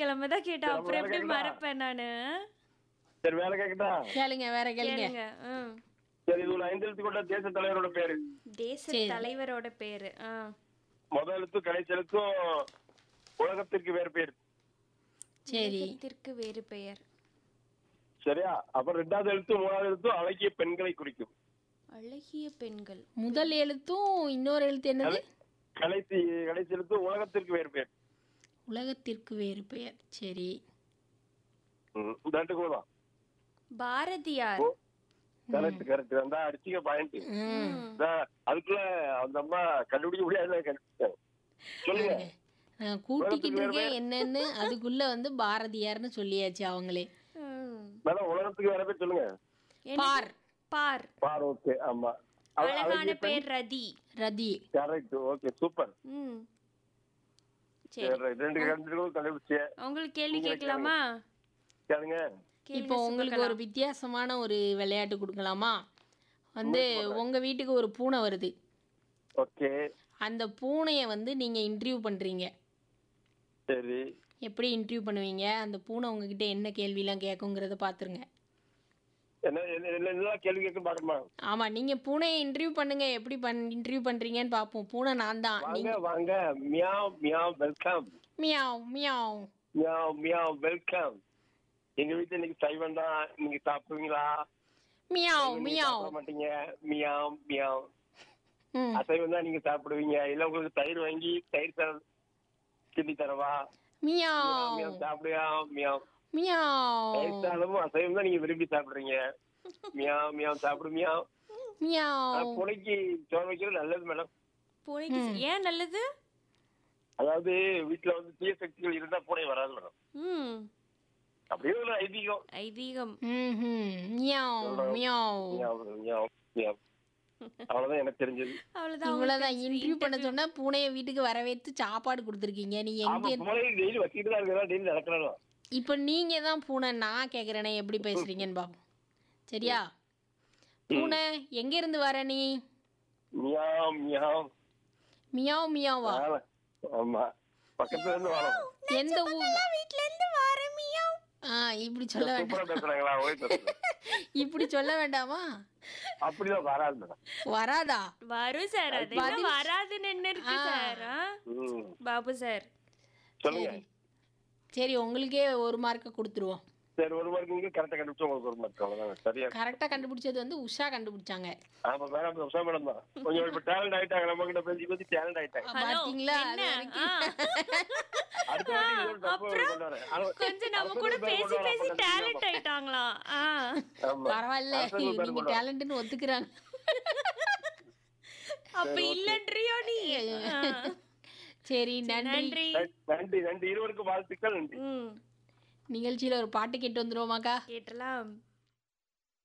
வெள்ளிக்கிழமை தான் கேட்டேன் அப்புறம் எப்படி கேக்குதா? மறப்பேன் நானு சரி வேலை கேக்குதா கேளுங்க வேற கேளுங்க கேளுங்க ம். சரி இது ஒரு ஐந்து எழுத்து கொண்ட தேச தலைவரோட பேரு தேச தலைவரோட பேரு ஆ. முதல் எழுத்து கடைசி எழுத்தும் உலகத்திற்கு வேறு பேர் சரி உலகத்திற்கு வேறு பெயர் சரியா அப்புறம் ரெண்டாவது எழுத்து மூணாவது எழுத்தும் அழகிய பெண்களை குறிக்கும் அழகிய பெண்கள் முதல் எழுத்தும் இன்னொரு எழுத்து என்னது கடைசி கடைசி எழுத்து உலகத்திற்கு வேறு பேர் உலகத்திற்கு வேறு பெயர் சரி ம், இந்த ரெண்டுக்கு தான் பாரதியார் கரெக்ட் கரெக்ட் அந்த அடிச்சுக்க பாயிண்ட் ம் அதுக்குள்ள அந்த அம்மா கண்டுபிடிக்க முடியாது கண்டுபிடிச்சாங்க சொல்லுங்க நான் கூட்டிக்கிட்டு இருக்கேன் என்னன்னு அதுக்குள்ள வந்து பாரதியார்னு சொல்லியாச்சு அவங்களே ம். மேடம் உலகத்துக்கு வேற பேர் சொல்லுங்க என்னது? பார் பார் பார் ஓகே ஆமா அழகான பேர் ரதி ரதி கரெக்ட் ஓகே சூப்பர் ம் சரி சரி ரெண்டு கண்டுபிடிச்சு கண்டுபிடிச்சேன் உங்களுக்கு கேள்வி கேட்கலாமா கேளுங்க இப்போ உங்களுக்கு ஒரு வித்தியாசமான ஒரு விளையாட்டு கொடுக்கலாமா வந்து உங்க வீட்டுக்கு ஒரு பூனை வருது ஓகே அந்த பூனையை வந்து நீங்க இன்டர்வியூ பண்றீங்க சரி எப்படி இன்டர்வியூ பண்ணுவீங்க அந்த பூனை உங்ககிட்ட என்ன கேள்விலாம் கேட்குங்கிறத பார்த்துருங்க என்ன என்ன- என்ன என்னலாம் கேள்வி கேட்க பார்க்கணுமா ஆமா நீங்க பூனையை இன்டர்வியூ பண்ணுங்க எப்படி பண் இன்டர்வியூ பண்றீங்கன்னு பார்ப்போம் பூனை நான் தான் வாங்க வாங்க meow meow welcome meow meow meow meow welcome எங்க வீட்டுல இன்னைக்கு சைவம் தான் நீங்க சாப்பிடுவீங்களா மியாவ் நீங்க மியாவ் சாப்பிட மாட்டீங்க மியாவ் மியாவ் ம் அசைவம் தான் நீங்க சாப்பிடுவீங்க இல்ல உங்களுக்கு தயிர் வாங்கி தயிர் சாதம் கிண்டி தரவா மியாவ் மியாவ் சாப்பிடுயா மியாவ் மியாவ் தயிர் சாதமும் அசைவம் தான் நீங்க விரும்பி சாப்பிடுறீங்க மியாவ் மியாவ் சாப்பிடு மியாவ் ஆனா மியாவ் பூனைக்கு சோறு வைக்கிறது நல்லது மேடம் பூனைக்கு ஏன் நல்லது அதாவது வீட்டுல வந்து தீய சக்திகள் இருந்தா பூனை வராது மேடம் ம் அப்படியே ஒரு ஐதீகம் ஐதீகம் ம்ஹும். Meow meow meow, meow, meow. அவ்வளவுதான் எனக்கு தெரிஞ்சது அவ்வளவுதான் இவ்வளவுதான் இன்டர்வியூ பண்ண சொன்னா பூனைய வீட்டுக்கு வரவேற்று சாப்பாடு கொடுத்துருக்கீங்க நீ ஆமா எங்க பூனை டெய்லி வச்சுட்டு தான் இருக்கிறா டெய்லி நடக்கிறாங்க இப்போ நீங்க தான் பூனை நான் கேக்குறேனே எப்படி பேசுறீங்கன்னு பாப்போம் சரியா பூனை எங்க இருந்து வர நீ மியாவ் மியாவ் மியாவ் மியாவா ஆமா. ஆமா பக்கத்துல இருந்து வரோம் எந்த ஊர் வீட்ல இருந்து வரமியா ஆ இப்படி சொல்ல வேண்டாம் சூப்பரா பேசுறாங்களா ஓய் பேசுறாங்க. இப்படி சொல்ல வேண்டாமா அப்படிதான் வராது மேடம் வராதா வரும் சார் அது என்ன வராதுன்னு என்ன இருக்கு சார் ஆ? ம். பாபு சார் சொல்லுங்க சரி உங்களுக்கே ஒரு மார்க்கை கொடுத்துருவோம் சரி ஒரு மார்க் நீங்க கரெக்டா கண்டுபிடிச்சா உங்களுக்கு ஒரு மார்க் அவ்வளவுதான் சரியா கரெக்டா கண்டுபிடிச்சது வந்து உஷா கண்டுபிடிச்சாங்க ஆமா மேடம் உஷா மேடம் தான் கொஞ்சம் இப்ப டேலண்ட் ஆயிட்டாங்க நம்ம கிட்ட பேசி பேசி டேலண்ட் ஆயிட்டாங்க பாத்தீங்களா அது என்ன? வரைக்கும் ஆ. அடுத்த வாட்டி இது ஒரு தப்பு கொண்டு வரேன். ஆனா- கொஞ்சம் நம்ம அடுத்த கூட பேர் பேசி கொண்டு வரேன், பேசி அப்ப டேலண்ட் ஆயிட்டாங்களாம் ஆ. ஆமா. பரவாயில்ல அடுத்த பேர் நீங்க கொண்டு வரேன். டேலண்ட்னு ஒத்துக்கிறாங்க அப்ப இல்லன்றியோ நீ ஆ. சரி நன்றி நன்றி நன்றி நன்றி இருவருக்கும் வாழ்த்துக்கள் நன்றி ம் நிகழ்ச்சியில ஒரு பாட்டு கேட்டு வந்துருவோமாக்கா கேட்டலாம்